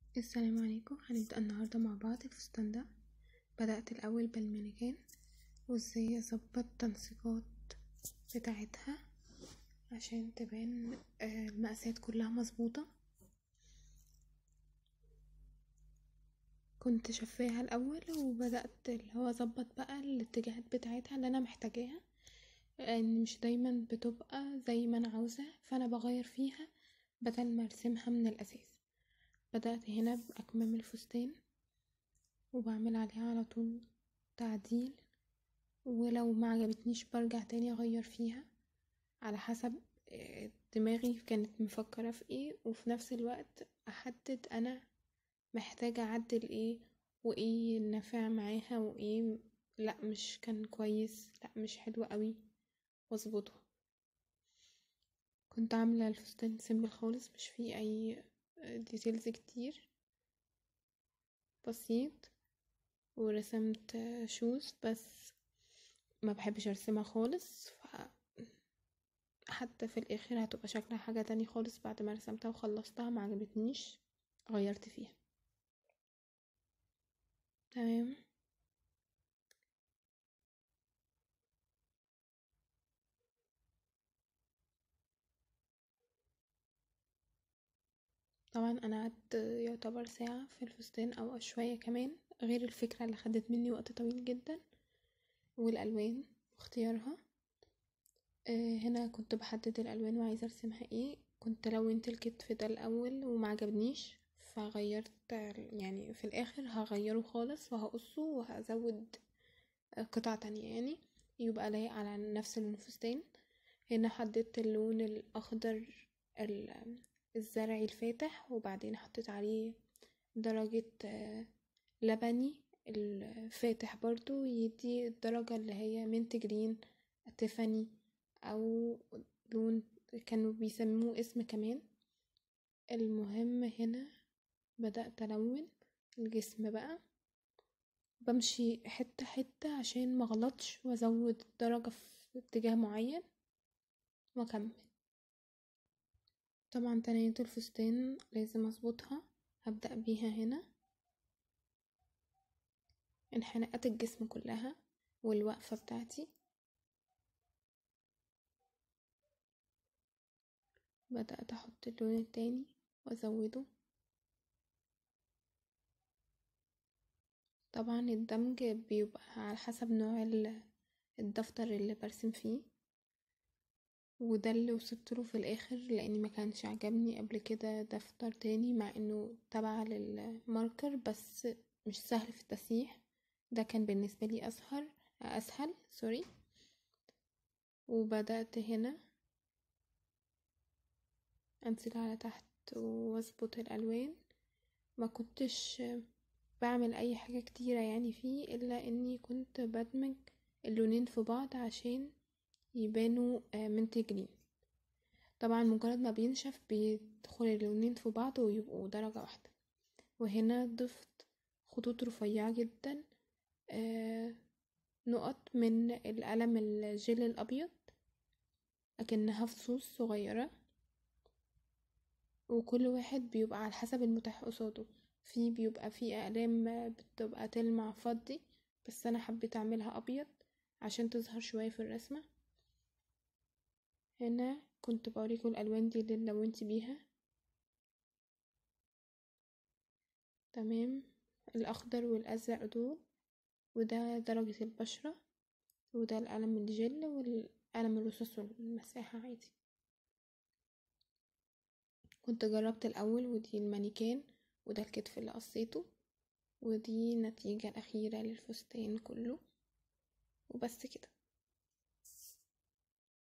السلام عليكم هنبدأ النهاردة مع بعض الفستان ده بدأت الأول بالمانيكان وازاي اظبط تنسيقات بتاعتها عشان تبان المقاسات كلها مظبوطة كنت شفاها الأول وبدأت اللي هو اظبط بقى الاتجاهات بتاعتها اللي انا محتاجاها لأن مش دايما بتبقى زي ما انا عاوزة فا انا بغير فيها بدل ما ارسمها من الأساس بدأت هنا بأكمام الفستان وبعمل عليها على طول تعديل ولو معجبتنيش برجع تاني اغير فيها على حسب دماغي كانت مفكرة في ايه وفي نفس الوقت احدد انا محتاجة اعدل ايه وايه النافع معاها وايه لا مش كان كويس لا مش حلو اوي واظبطه كنت عاملة الفستان سيمبل خالص مش فيه اي ديتيلز كتير بسيط ورسمت شوز بس مبحبش ارسمها خالص ف حتى في الاخر هتبقى شكلها حاجة تانية خالص بعد ما رسمتها وخلصتها معجبتنيش غيرت فيها تمام طبعا انا قعدت يعتبر ساعة في الفستان او شوية كمان غير الفكرة اللي خدت مني وقت طويل جدا والالوان واختيارها هنا كنت بحدد الالوان وعايزة ارسمها ايه كنت لونت الكتف ده الاول ومعجبنيش فا غيرت يعني في الاخر هغيره خالص وهقصه وهزود قطع تانية يعني يبقى لايق على نفس لون الفستان هنا حددت اللون الاخضر الزرعي الفاتح وبعدين حطيت عليه درجة لبني الفاتح برضو يدي الدرجة اللي هي منت جرين تيفاني او لون كانوا بيسموه اسم كمان المهم هنا بدأت الون الجسم بقى بمشي حتة حتة عشان مغلطش وازود درجة في اتجاه معين واكمل طبعا تناية الفستان لازم اظبطها هبدأ بيها هنا انحناءات الجسم كلها والوقفة بتاعتي بدأت احط اللون التاني وازوده طبعا الدمج بيبقى على حسب نوع الدفتر اللي برسم فيه وده اللي وصلتله في الاخر لاني مكانش عجبني قبل كده دفتر تاني مع انه تبع للماركر بس مش سهل في التسييح ده كان بالنسبالي اسهل اسهل سوري وبدأت هنا انزل على تحت واظبط الالوان ما كنتش بعمل اي حاجة كتيرة يعني فيه الا اني كنت بدمج اللونين في بعض عشان يبانوا منت جرين طبعا مجرد ما بينشف بيدخل اللونين في بعض ويبقوا درجة واحدة وهنا ضفت خطوط رفيعة جدا نقط من القلم الجل الابيض اكنها فصوص صغيرة وكل واحد بيبقى على حسب المتاح قصاده في بيبقى في اقلام بتبقى تلمع فضي بس انا حبيت اعملها ابيض عشان تظهر شوية في الرسمة هنا كنت بوريكم الالوان دي اللي لونت بيها تمام الاخضر والازرق دول وده درجة البشرة وده القلم الجل والقلم الرصاص والمساحة عادي كنت جربت الاول ودي المانيكان وده الكتف اللي قصيته ودي النتيجة الاخيرة للفستان كله وبس كده